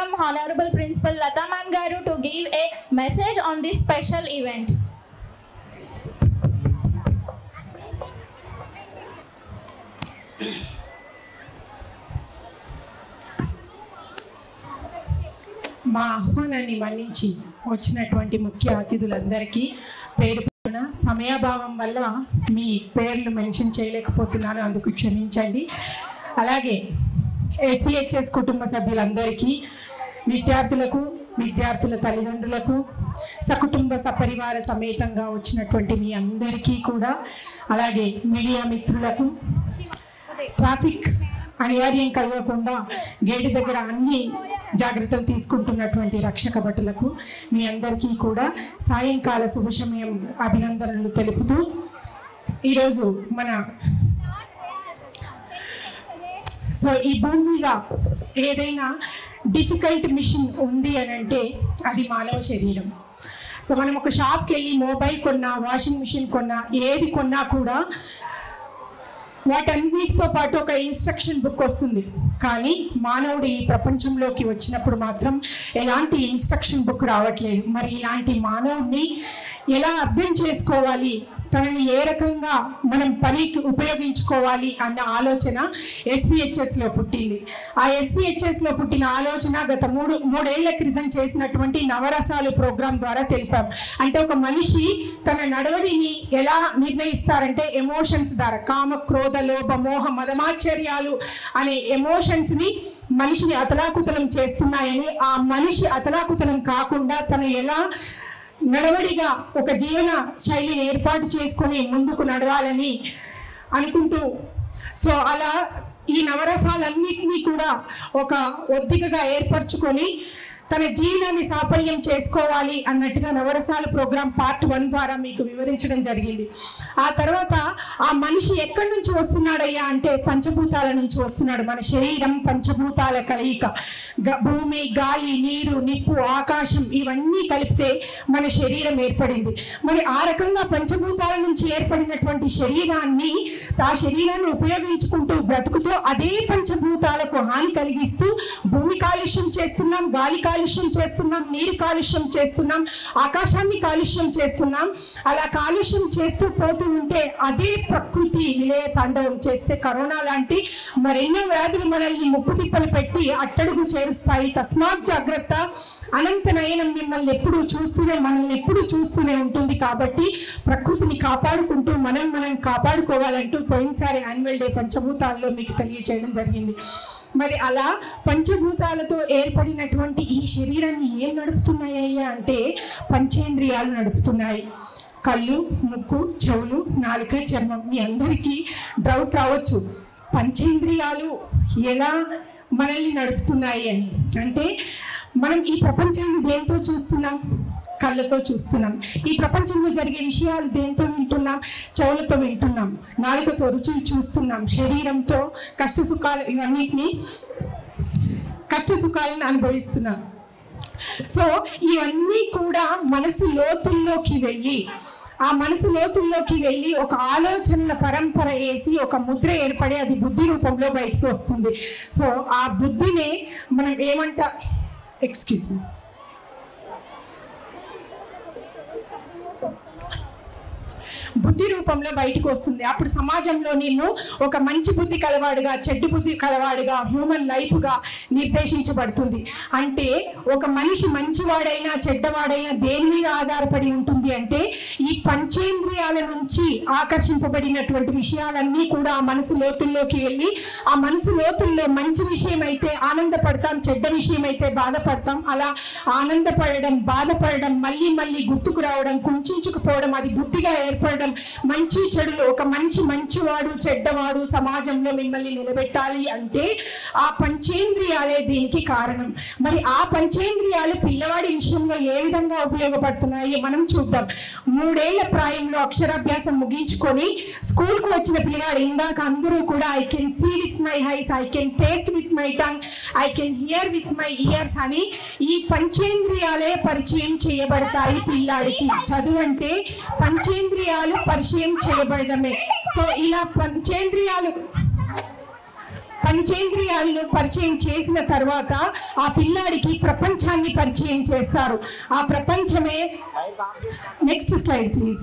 welcome Honorable Principal Lata Mangaru to give a message on this special event. మా ఆహ్వానాన్ని మన్నించి వచ్చినటువంటి ముఖ్య అతిథులందరికీ పేరు పేరున సమయాభావం వల్ల మీ పేర్లు మెన్షన్ చేయలేకపోతున్నాను అందుకు క్షమించండి అలాగే ఎస్విహెచ్ఎస్ కుటుంబ సభ్యులందరికీ విద్యార్థులకు విద్యార్థుల తల్లిదండ్రులకు సకుటుంబ సపరివార సమేతంగా వచ్చినటువంటి మీ అందరికీ కూడా అలాగే మీడియా మిత్రులకు ట్రాఫిక్ అనివార్యం కలగకుండా గేటు దగ్గర అన్ని జాగ్రత్తలు తీసుకుంటున్నటువంటి రక్షక భటులకు మీ అందరికీ కూడా సాయంకాల శుభ సమయం అభినందనలు తెలుపుతూ ఈరోజు మన సో ఈ భూమి మీద ఏదైనా డిఫికల్ట్ మిషన్ ఉంది అని అంటే అది మానవ శరీరం సో మనం ఒక షాప్కి వెళ్ళి మొబైల్ కొన్నా వాషింగ్ మిషన్ కొన్నా ఏది కొన్నా కూడా వాటన్నిటితో పాటు ఒక ఇన్స్ట్రక్షన్ బుక్ వస్తుంది కానీ మానవుడు ఈ ప్రపంచంలోకి వచ్చినప్పుడు మాత్రం ఎలాంటి ఇన్స్ట్రక్షన్ బుక్ రావట్లేదు మరి ఇలాంటి మానవుడిని ఎలా అర్థం చేసుకోవాలి తనని ఏ రకంగా మనం పనికి ఉపయోగించుకోవాలి అన్న ఆలోచన ఎస్విహెచ్ఎస్లో పుట్టింది ఆ ఎస్విహెచ్ఎస్లో పుట్టిన ఆలోచన గత మూడు మూడేళ్ల క్రితం చేసినటువంటి నవరసాలు ప్రోగ్రాం ద్వారా తెలిపాం అంటే ఒక మనిషి తన నడవడిని ఎలా నిర్ణయిస్తారంటే ఎమోషన్స్ ద్వారా కామ క్రోధ లోభ మోహ మదమాశ్చర్యాలు అనే ఎమోషన్స్ని మనిషిని అతలాకుతలం చేస్తున్నాయని ఆ మనిషి అతలాకుతలం కాకుండా తను ఎలా నడవడిగా ఒక జీవన శైలిని ఏర్పాటు చేసుకొని ముందుకు నడవాలని అనుకుంటూ సో అలా ఈ నవరసాలన్నింటినీ కూడా ఒక ఒద్దికగా ఏర్పరచుకొని తన జీవనాన్ని సాఫల్యం చేసుకోవాలి అన్నట్టుగా నవరసాల ప్రోగ్రాం పార్ట్ వన్ ద్వారా మీకు వివరించడం జరిగింది ఆ తర్వాత ఆ మనిషి ఎక్కడి నుంచి వస్తున్నాడయ్యా అంటే పంచభూతాల నుంచి వస్తున్నాడు మన శరీరం పంచభూతాల కలయిక గ- భూమి గాలి నీరు నిప్పు ఆకాశం ఇవన్నీ కలిపితే మన శరీరం ఏర్పడింది మరి ఆ రకంగా పంచభూతాల నుంచి ఏర్పడినటువంటి శరీరాన్ని ఆ శరీరాన్ని ఉపయోగించుకుంటూ బ్రతుకుతూ అదే పంచభూతాలకు హాని కలిగిస్తూ భూమి కాలుష్యం చేస్తున్నాం గాలి కాలుష్యం చేస్తున్నాం నీరు కాలుష్యం చేస్తున్నాం ఆకాశాన్ని కాలుష్యం చేస్తున్నాం అలా కాలుష్యం చేస్తూ పోతూ ఉంటే అదే ప్రకృతి విలయ తాండవం చేస్తే కరోనా లాంటి మరెన్నో వ్యాధులు మనల్ని ముప్పు తిప్పలు పెట్టి అట్టడుగు చేరుస్తాయి తస్మాత్ జాగ్రత్త అనంత నయనం మిమ్మల్ని ఎప్పుడూ చూస్తూనే మనల్ని ఎప్పుడూ చూస్తూనే ఉంటుంది కాబట్టి ప్రకృతిని కాపాడుకుంటూ మనం మనం కాపాడుకోవాలంటూ పోయినసారి యాన్యువల్ డే పంచభూతాల్లో మీకు తెలియజేయడం జరిగింది మరి అలా పంచభూతాలతో ఏర్పడినటువంటి ఈ శరీరాన్ని ఏం నడుపుతున్నాయ్యా అంటే పంచేంద్రియాలు నడుపుతున్నాయి కళ్ళు ముక్కు చెవులు నాలుక చర్మం మీ అందరికీ డౌట్ రావచ్చు పంచేంద్రియాలు ఎలా మనల్ని నడుపుతున్నాయి అని అంటే మనం ఈ ప్రపంచాన్ని దేంతో చూస్తున్నాం కళ్ళతో చూస్తున్నాం ఈ ప్రపంచంలో జరిగే విషయాలు దేంతో వింటున్నాం చెవులతో వింటున్నాం నాలుకతో రుచులు చూస్తున్నాం శరీరంతో కష్ట సుఖాలు ఇవన్నిటిని కష్ట సుఖాలను అనుభవిస్తున్నాం సో ఇవన్నీ కూడా మనసు లోతుల్లోకి వెళ్ళి ఆ మనసు లోతుల్లోకి వెళ్ళి ఒక ఆలోచనల పరంపర వేసి ఒక ముద్ర ఏర్పడి అది బుద్ధి రూపంలో బయటకు వస్తుంది సో ఆ బుద్ధినే మనం ఏమంటా ఎక్స్క్యూజ్ మీ బుద్ధి రూపంలో బయటకు వస్తుంది అప్పుడు సమాజంలో నిన్ను ఒక మంచి బుద్ధి కలవాడుగా చెడ్డు బుద్ధి కలవాడుగా హ్యూమన్ లైఫ్గా నిర్దేశించబడుతుంది అంటే ఒక మనిషి మంచివాడైనా చెడ్డవాడైనా దేని మీద ఆధారపడి ఉంటుంది అంటే ఈ పంచేంద్రియాల నుంచి ఆకర్షింపబడినటువంటి విషయాలన్నీ కూడా ఆ మనసు లోతుల్లోకి వెళ్ళి ఆ మనసు లోతుల్లో మంచి విషయం అయితే ఆనందపడతాం చెడ్డ విషయం అయితే బాధపడతాం అలా ఆనందపడడం బాధపడడం మళ్ళీ మళ్ళీ గుర్తుకు రావడం కుంచుకుపోవడం అది బుద్ధిగా ఏర్పడడం మంచి చెడులు ఒక మనిషి మంచివాడు చెడ్డవాడు సమాజంలో మిమ్మల్ని నిలబెట్టాలి అంటే ఆ పంచేంద్రియాలే దీనికి కారణం మరి ఆ పంచేంద్రియాలు పిల్లవాడి విషయంలో ఏ విధంగా ఉపయోగపడుతున్నాయి మనం చూద్దాం మూడేళ్ల ప్రాయంలో అక్షరాభ్యాసం ముగించుకొని స్కూల్కు వచ్చిన పిల్లవాడు ఇందాక అందరూ కూడా I can see with my eyes I can taste with my tongue I can hear with my ears అని ఈ పంచేంద్రియాలే పరిచయం చేయబడతాయి పిల్లాడికి చదువు అంటే పంచేంద్రియాలు పరిచయం చేయబడమే సో ఇలా పంచేంద్రియాలు పంచేంద్రియాలను పరిచయం చేసిన తర్వాత ఆ పిల్లాడికి ప్రపంచాన్ని పరిచయం చేస్తారు ఆ ప్రపంచమే నెక్స్ట్ స్లైడ్ ప్లీజ్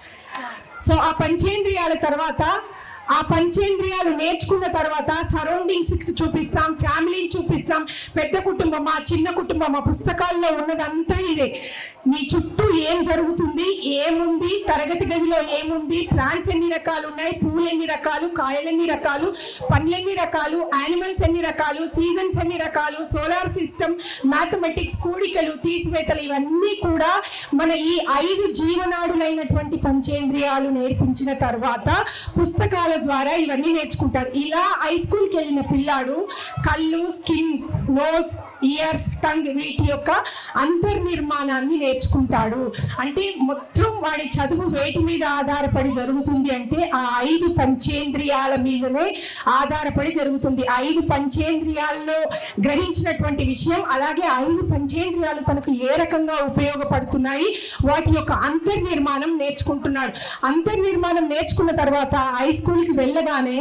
సో ఆ పంచేంద్రియాల తర్వాత ఆ పంచేంద్రియాలు నేర్చుకున్న తర్వాత సరౌండింగ్స్ చూపిస్తాం ఫ్యామిలీని చూపిస్తాం పెద్ద కుటుంబమా చిన్న కుటుంబమా పుస్తకాల్లో ఉన్నదంతా ఇదే మీ చుట్టూ ఏం జరుగుతుంది ఏముంది తరగతి గదిలో ఏముంది ప్లాంట్స్ ఎన్ని రకాలు ఉన్నాయి పూలు ఎన్ని రకాలు కాయలు ఎన్ని రకాలు పండ్లు ఎన్ని రకాలు యానిమల్స్ ఎన్ని రకాలు సీజన్స్ ఎన్ని రకాలు సోలార్ సిస్టమ్ మ్యాథమెటిక్స్ కూడికలు తీసివేతలు ఇవన్నీ కూడా మన ఈ ఐదు జీవనాడులైనటువంటి పంచేంద్రియాలు నేర్పించిన తర్వాత పుస్తకాల ద్వారా ఇవన్నీ నేర్చుకుంటాడు ఇలా హై స్కూల్కి వెళ్ళిన పిల్లాడు కళ్ళు స్కిన్ నోస్ ఇయర్స్ టంగ్ వీటి యొక్క అంతర్నిర్మాణాన్ని నేర్చుకుంటాడు అంటే మొత్తం వాడి చదువు వేటి మీద ఆధారపడి జరుగుతుంది అంటే ఆ ఐదు పంచేంద్రియాల మీదనే ఆధారపడి జరుగుతుంది ఐదు పంచేంద్రియాల్లో గ్రహించినటువంటి విషయం అలాగే ఐదు పంచేంద్రియాలు తనకు ఏ రకంగా ఉపయోగపడుతున్నాయి వాటి యొక్క అంతర్నిర్మాణం నేర్చుకుంటున్నాడు అంతర్నిర్మాణం నేర్చుకున్న తర్వాత హై స్కూల్కి వెళ్ళగానే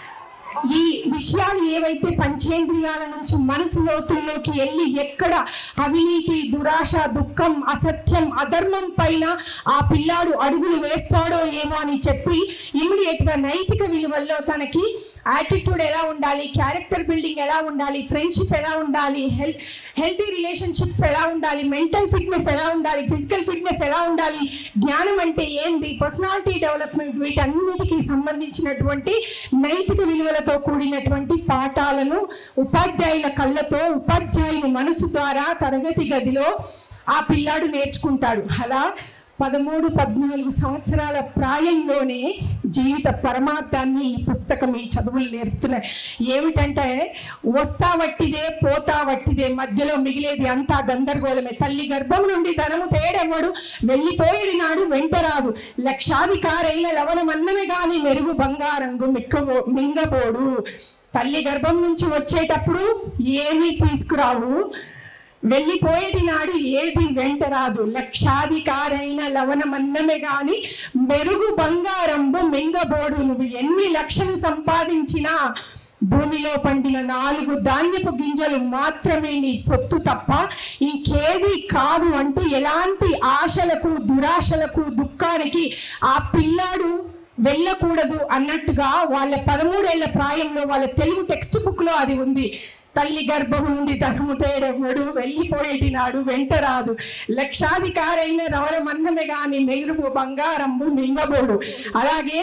ఈ విషయాలు ఏవైతే పంచేంద్రియాల నుంచి మనసు లోతుల్లోకి వెళ్ళి ఎక్కడ అవినీతి దురాశ దుఃఖం అసత్యం అధర్మం పైన ఆ పిల్లాడు అడుగులు వేస్తాడో ఏమో అని చెప్పి ఇమ్మీడియట్ గా నైతిక విలువల్లో తనకి యాటిట్యూడ్ ఎలా ఉండాలి క్యారెక్టర్ బిల్డింగ్ ఎలా ఉండాలి ఫ్రెండ్షిప్ ఎలా ఉండాలి హెల్త్ హెల్తీ రిలేషన్షిప్స్ ఎలా ఉండాలి మెంటల్ ఫిట్నెస్ ఎలా ఉండాలి ఫిజికల్ ఫిట్నెస్ ఎలా ఉండాలి జ్ఞానం అంటే ఏంది పర్సనాలిటీ డెవలప్మెంట్ వీటన్నిటికీ సంబంధించినటువంటి నైతిక విలువలతో కూడినటువంటి పాఠాలను ఉపాధ్యాయుల కళ్ళతో ఉపాధ్యాయుని మనసు ద్వారా తరగతి గదిలో ఆ పిల్లాడు నేర్చుకుంటాడు అలా పదమూడు పద్నాలుగు సంవత్సరాల ప్రాయంలోనే జీవిత పరమార్థాన్ని ఈ పుస్తకం ఈ చదువులు నేర్పుతున్నాయి ఏమిటంటే వస్తా వట్టిదే పోతా వట్టిదే మధ్యలో మిగిలేది అంతా గందరగోళమే తల్లి గర్భం నుండి ధనము తేడెవ్వడు వెళ్ళిపోయేది నాడు వెంటరాదు లక్షాధికారైన లవణమన్నమే గాని మెరుగు బంగారంగు మిక్కబో మింగబోడు తల్లి గర్భం నుంచి వచ్చేటప్పుడు ఏమీ తీసుకురావు వెళ్ళిపోయేటి నాడు ఏది వెంట రాదు లక్షాధికారైన లవణమన్నమే గాని మెరుగు బంగారంబు మింగబోడు నువ్వు ఎన్ని లక్షలు సంపాదించినా భూమిలో పండిన నాలుగు ధాన్యపు గింజలు మాత్రమే నీ సొత్తు తప్ప ఇంకేది కాదు అంటూ ఎలాంటి ఆశలకు దురాశలకు దుఃఖానికి ఆ పిల్లాడు వెళ్ళకూడదు అన్నట్టుగా వాళ్ళ పదమూడేళ్ల ప్రాయంలో వాళ్ళ తెలుగు టెక్స్ట్ బుక్ లో అది ఉంది తల్లి గర్భం నుండి ధనము తేడెవడు వెళ్ళిపోయేటి నాడు వెంట రాదు లక్షాధికారైన రవణమన్నమే గాని మెరుగు బంగారంబు మింగబోడు అలాగే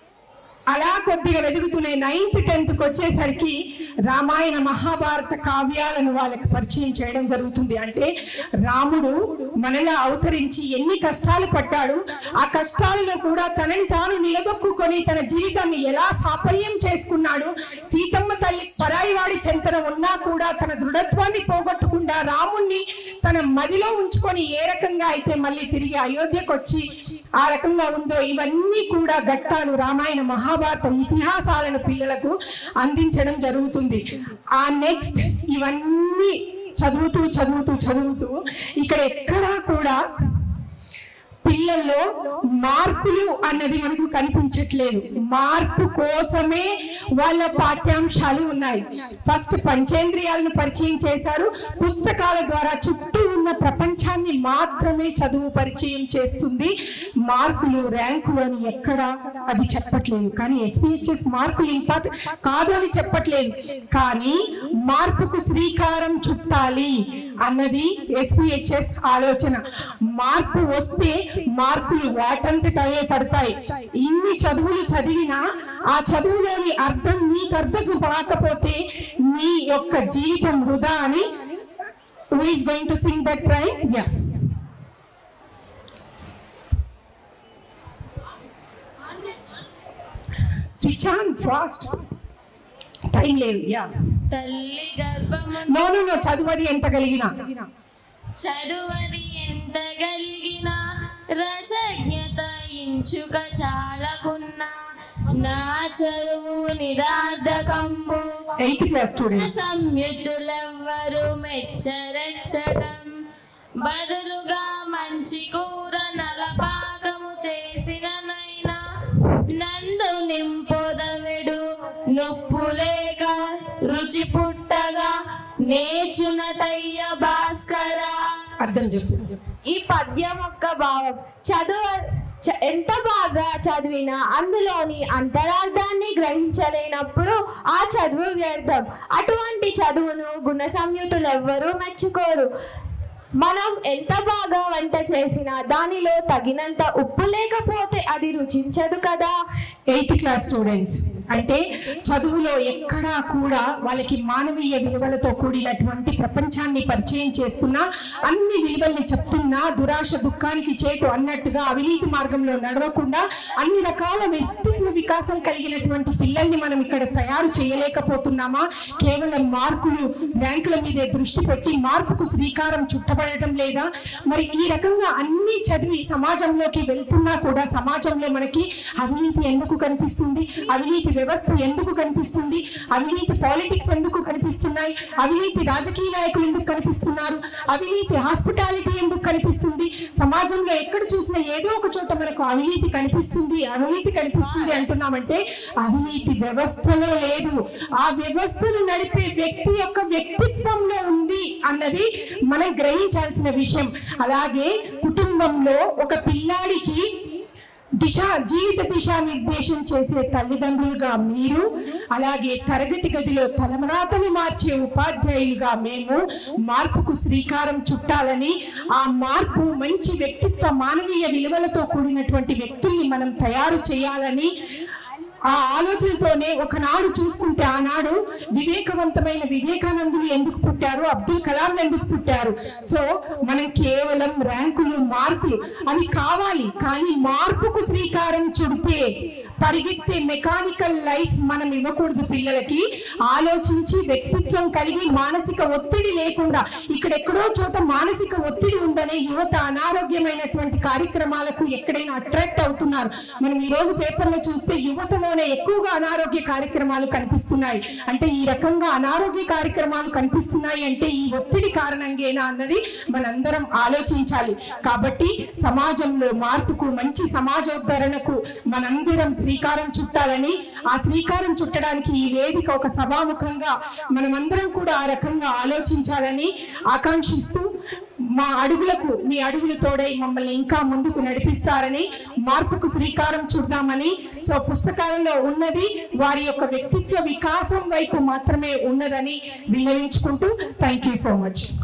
అలా కొద్దిగా వెతుకుతూనే నైన్త్ టెన్త్కి వచ్చేసరికి రామాయణ మహాభారత కావ్యాలను వాళ్ళకి పరిచయం చేయడం జరుగుతుంది అంటే రాముడు మనలా అవతరించి ఎన్ని కష్టాలు పడ్డాడు ఆ కష్టాలలో కూడా తనని తాను నిలదొక్కుకొని తన జీవితాన్ని ఎలా సాఫల్యం చేసుకున్నాడు సీతమ్మ తల్లి పరాయి వాడి చెంతన ఉన్నా కూడా తన దృఢత్వాన్ని పోగొట్టకుండా రాముణ్ణి తన మదిలో ఉంచుకొని ఏ రకంగా అయితే మళ్ళీ తిరిగి అయోధ్యకు వచ్చి ఆ రకంగా ఉందో ఇవన్నీ కూడా ఘట్టాలు రామాయణ మహాభారత ఇతిహాసాలను పిల్లలకు అందించడం జరుగుతుంది ఆ నెక్స్ట్ ఇవన్నీ చదువుతూ చదువుతూ చదువుతూ ఇక్కడ ఎక్కడా కూడా పిల్లల్లో మార్కులు అన్నది మనకు కనిపించట్లేదు మార్పు కోసమే వాళ్ళ పాఠ్యాంశాలు ఉన్నాయి ఫస్ట్ పంచేంద్రియాలను పరిచయం చేశారు పుస్తకాల ద్వారా చుట్టూ ఉన్న ప్రపంచాన్ని మాత్రమే చదువు పరిచయం చేస్తుంది మార్కులు ర్యాంకులు అని ఎక్కడ అది చెప్పట్లేదు కానీ ఎస్పీహెచ్ఎస్ మార్కులు ఇంపార్టెంట్ కాదు అని చెప్పట్లేదు కానీ మార్పుకు శ్రీకారం చుట్టాలి అన్నది ఎస్పీహెచ్ఎస్ ఆలోచన మార్పు వస్తే మార్కులు వాటంతట అవే పడతాయి ఇన్ని చదువులు చదివినా ఆ చదువులోని అర్థం నీకు అర్థం కాకపోతే నీ యొక్క జీవితం వృధా అని who is going to sing that right యా స్విచ్ ఆన్ ఫాస్ట్ టైం లేదు యా తల్లి గర్భము నో నో నో చదువది ఎంత కలిగినా చదువది ఎంత గలిగిన రసజ్ఞత ఇంచుక చాలకున్నా నా చదువు నిరార్థకంబు ఎయిత్ క్లాస్ స్టూడెంట్స్ సంయుతులెవ్వరు మెచ్చరెచ్చడం బదులుగా మంచి కూర నలపాకము చేసిననైనా నందు నింపొదవెడు నొప్పు లేక రుచి పుట్టగా నేర్చునటయ్య భాస్కరా అర్థం చెప్పు ఈ పద్యం యొక్క భావం చదువు చ- ఎంత బాగా చదివినా అందులోని అంతరార్థాన్ని గ్రహించలేనప్పుడు ఆ చదువు వ్యర్థం అటువంటి చదువును గుణ సంయుతులు ఎవ్వరూ మెచ్చుకోరు మనం ఎంత బాగా వంట చేసినా దానిలో తగినంత ఉప్పు లేకపోతే అది రుచించదు కదా ఎయిత్ క్లాస్ స్టూడెంట్స్ అంటే చదువులో ఎక్కడా కూడా వాళ్ళకి మానవీయ విలువలతో కూడినటువంటి ప్రపంచాన్ని పరిచయం చేస్తున్నా అన్ని విలువల్ని చెప్తున్నా దురాశ దుఃఖానికి చేటు అన్నట్టుగా అవినీతి మార్గంలో నడవకుండా అన్ని రకాల వ్యక్తిత్వ వికాసం కలిగినటువంటి పిల్లల్ని మనం ఇక్కడ తయారు చేయలేకపోతున్నామా కేవలం మార్కులు ర్యాంకుల మీదే దృష్టి పెట్టి మార్పుకు శ్రీకారం చుట్టబడటం లేదా మరి ఈ రకంగా అన్ని చదివి సమాజంలోకి వెళ్తున్నా కూడా సమాజంలో మనకి అవినీతి ఎందుకు కనిపిస్తుంది అవినీతి వ్యవస్థ ఎందుకు కనిపిస్తుంది అవినీతి పాలిటిక్స్ ఎందుకు కనిపిస్తున్నాయి అవినీతి రాజకీయ నాయకులు ఎందుకు కనిపిస్తున్నారు అవినీతి హాస్పిటాలిటీ ఎందుకు కనిపిస్తుంది సమాజంలో ఎక్కడ చూసినా ఏదో ఒక చోట మనకు అవినీతి కనిపిస్తుంది అవినీతి కనిపిస్తుంది అంటున్నామంటే అవినీతి వ్యవస్థలో లేదు ఆ వ్యవస్థను నడిపే వ్యక్తి యొక్క వ్యక్తిత్వంలో ఉంది అన్నది మనం గ్రహించాల్సిన విషయం అలాగే కుటుంబంలో ఒక పిల్లాడికి దిశ జీవిత దిశానిర్దేశం చేసే తల్లిదండ్రులుగా మీరు అలాగే తరగతి గదిలో తలమరాతలు మార్చే ఉపాధ్యాయులుగా మేము మార్పుకు శ్రీకారం చుట్టాలని ఆ మార్పు మంచి వ్యక్తిత్వ మానవీయ విలువలతో కూడినటువంటి వ్యక్తుల్ని మనం తయారు చేయాలని ఆ ఆలోచనతోనే ఒకనాడు చూసుకుంటే ఆనాడు వివేకవంతమైన వివేకానందులు ఎందుకు పుట్టారు అబ్దుల్ కలాం ఎందుకు పుట్టారు సో మనం కేవలం ర్యాంకులు మార్కులు అవి కావాలి కానీ మార్పుకు శ్రీకారం చుడిపే పరిగెత్తే మెకానికల్ లైఫ్ మనం ఇవ్వకూడదు పిల్లలకి ఆలోచించి వ్యక్తిత్వం కలిగి మానసిక ఒత్తిడి లేకుండా ఇక్కడెక్కడో చోట మానసిక ఒత్తిడి ఉందనే యువత అనారోగ్యమైనటువంటి కార్యక్రమాలకు ఎక్కడైనా అట్రాక్ట్ అవుతున్నారు మనం ఈ రోజు పేపర్లో చూస్తే యువతలోనే ఎక్కువగా అనారోగ్య కార్యక్రమాలు కనిపిస్తున్నాయి అంటే ఈ రకంగా అనారోగ్య కార్యక్రమాలు కనిపిస్తున్నాయి అంటే ఈ ఒత్తిడి కారణంగేనా అన్నది మనందరం ఆలోచించాలి కాబట్టి సమాజంలో మార్పుకు మంచి సమాజోద్ధరణకు మనందరం శ్రీకారం చుట్టాలని ఆ శ్రీకారం చుట్టడానికి ఈ వేదిక ఒక సభాముఖంగా మనమందరం కూడా ఆ రకంగా ఆలోచించాలని ఆకాంక్షిస్తూ మా అడుగులకు మీ అడుగులు తోడై మమ్మల్ని ఇంకా ముందుకు నడిపిస్తారని మార్పుకు శ్రీకారం చుడదామని సో పుస్తకాలలో ఉన్నది వారి యొక్క వ్యక్తిత్వ వికాసం వైపు మాత్రమే ఉన్నదని విన్నవించుకుంటూ థ్యాంక్ యూ సో మచ్